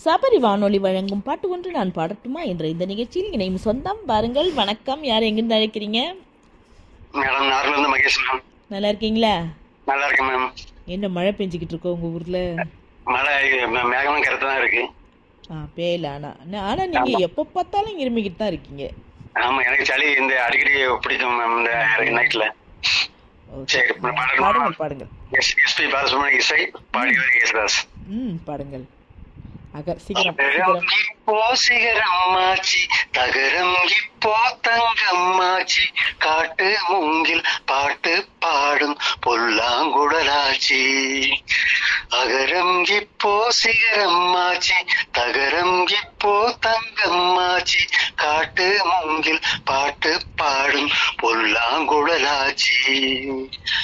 சபரி வானொலி வழங்கும் பாட்டு ஒன்று நான் பாடட்டுமா என்ற இந்த நிகழ்ச்சியில் இணையும் சொந்தம் பாருங்கள் வணக்கம் யார் எங்கிருந்து அழைக்கிறீங்க மேடம் நார்ல இருந்து மகேஷ் மேம் நல்லா இருக்கீங்களா நல்லா இருக்கேன் மேம் என்ன மழை பெஞ்சிக்கிட்டு இருக்கோ உங்க ஊர்ல மழை மே- மேகமும் கருத்து தான் இருக்கு ஆ பேயல ஆனா நா- ஆனா நீங்க எப்ப பார்த்தாலும் இருமிக்கிட்டு தான் இருக்கீங்க ஆமா எனக்கு சளி இந்த அடிக்கடி பிடிக்கும் மேம் இந்த நைட்ல ஓ, சரி, சரி. பாடுங்க. பாடுங்கள் பாடுங்கள் எஸ் எஸ்பி பாலசுமணி இசை பாடியவர் யேசுதாஸ் ம் பாடுங்கள் அக சீக்கிரம் தகரம் சீக்கிரம் இப்போ சிகரம்மாச்சி தகரம் இப்போ தங்கம்மாச்சி காட்டு மூங்கில் பாட்டு பாடும் பொல்லாங்குடலாச்சி அகரம் இப்போ சிகரம்மாச்சி தகரம் இப்போ தங்கம்மாச்சி காட்டு மூங்கில் பாட்டு பாடும் பொல்லாங்குடலாச்சி